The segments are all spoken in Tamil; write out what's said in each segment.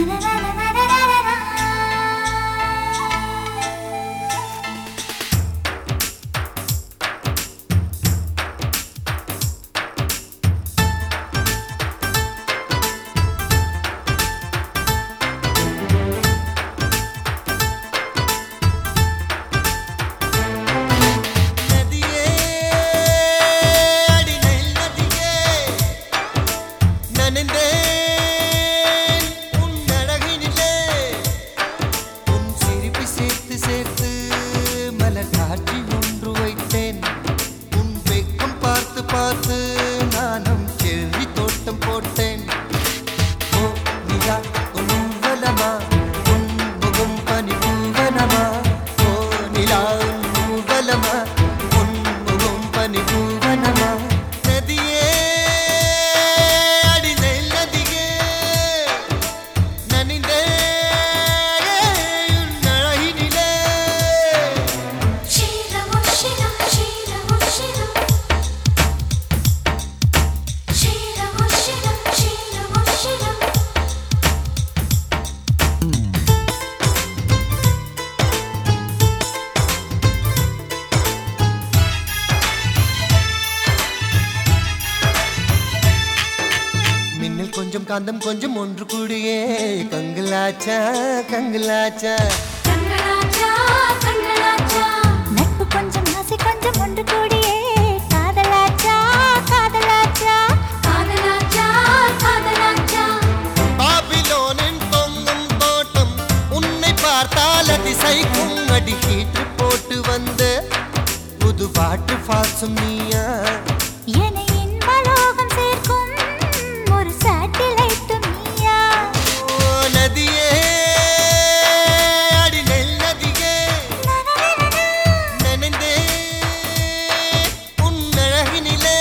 நதியே அடி நெல் நதியே நனைந்தேன் உன் அழகினிலே உன் சிரிப்பு சேர்த்து சேர்த்து மலர் காட்சி ஒன்று வைத்தேன் உன் வெக்கம் பார்த்து பார்த்து நானும் செல்வி தோட்டம் போட்டேன் ஓ நிலா உன் ஊர்வலமா உன் முகம் பனி பூவனமா ஓ நிலா உன் ஊர்வலமா உன் முகம் பனி பூவனமா நதியே அடி நெல் நதியே நனிந்தே உன் அழகினிலே மின்னல் கொஞ்சம் காந்தம் கொஞ்சம் ஒன்று கூடியே கங்குலாச்சா கங்குலாச்சா நட்பு கொஞ்சம் ஆசை கொஞ்சம் ஒன்று கூடியே காதலாச்சா காதலாச்சா காதலாச்சா காதலாச்சா பாபிலோனின் தொங்கும் தோட்டம் உன்னை பார்த்தால் அதிசைக்கும் அடி ஹீட்டு போட்டு வந்த புது பாட்டு பாசும் நீயா என்னை இன்பலோகம் சேர்க்கும் ஒரு சேட்டிலைட் நீயா ஓ நதியே அடி நெல் நதியே நனைந்தே உன் அழகினிலே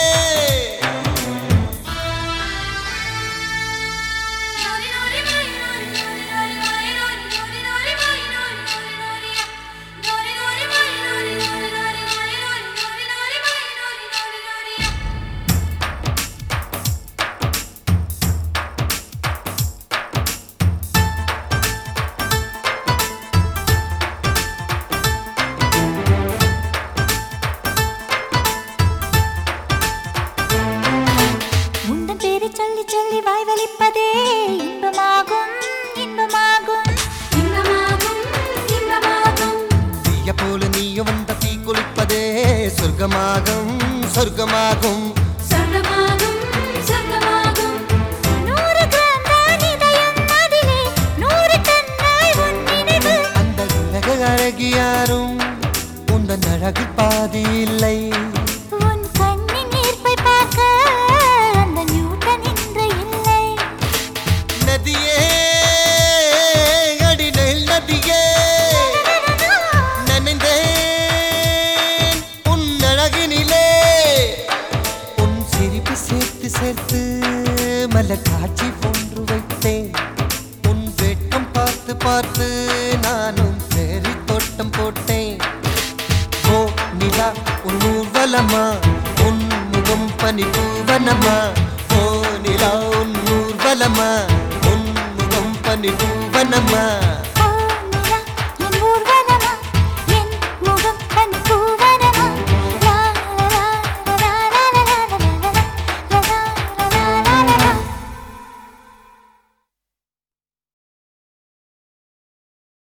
உந்தன் பேரை சொல்லி சொல்லி வாய் வலிப்பதே இன்பமாகும் இன்பமாகும் இன்பமாகும் இன்பமாகும் தீய போல நீயும் வந்த தீ குளிப்பதே சொர்க்கமாகும் சொர்க்கமாகும் சொர்க்கமாகும் சொர்க்கமாகும் நூறு கிராம் தான் இதயம் அதிலே நூறு டன்னாய் உன் நினைவு அந்த உலக அழகி யாரும் உந்தன் அழகு பாதி இல்லை உன் கண்ணின் ஈர்ப்பை பார்க்க அந்த நியூட்டன் இன்று இல்லை நதியே அடி நெல் நதியே நனைந்தேன் உன் அழகினிலே உன் சிரிப்பு சேர்த்து சேர்த்து மலர் காட்சி ஒன்று வைத்தேன் உன் வெட்கம் பார்த்து பார்த்து நானும் சேரி தோட்டம் போட்டேன் ஓ நிலா உன் ஊர்வலமா உன் முகம் பனி பூவனமா ஓ நிலா உன் ஊர்வலமா உன் முகம் பனி பூவனமா